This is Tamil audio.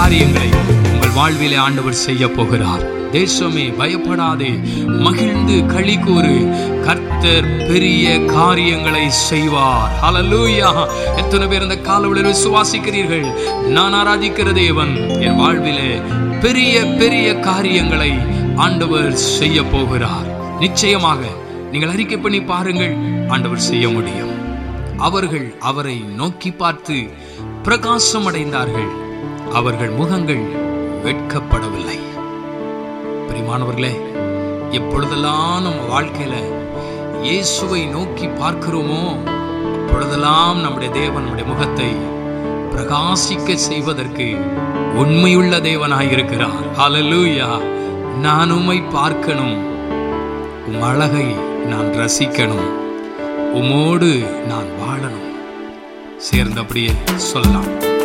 காரியங்களை உங்கள் வாழ்விலே ஆண்டவர் செய்ய போகிறார் தேசமே பயப்படாதே மகிழ்ந்து களி கூறு கர்த்தர் பெரிய காரியங்களை செய்வார் ஹalleluya எத்தனை பேர் இந்த காலவெளியில் விசுவாசிக்கிறீர்கள் நான் ஆராதிக்கிற தேவன் என் வாழ்விலே பெரிய பெரிய காரியங்களை ஆண்டவர் செய்ய போகிறார் நிச்சயமாக நீங்கள் அறிக்கை பண்ணி பாருங்கள் ஆண்டவர் செய்ய முடியும் அவர்கள் அவரை நோக்கி பார்த்து பிரகாசம் அடைந்தார்கள் அவர்கள் முகங்கள் வெட்கப்படவில்லை பிரிமானவர்களே எப்பொழுதெல்லாம் நம்ம வாழ்க்கையில இயேசுவை நோக்கி பார்க்கிறோமோ அப்பொழுதெல்லாம் நம்முடைய தேவன் நம்முடைய முகத்தை பிரகாசிக்க செய்வதற்கு உண்மையுள்ள தேவனாய் இருக்கிறார் ஹalleluya நான் உம்மை பார்க்கணும் உம் அழகை நான் ரசிக்கணும் உமோடு நான் வாழணும் சேர்ந்தபடியே சொல்லலாம்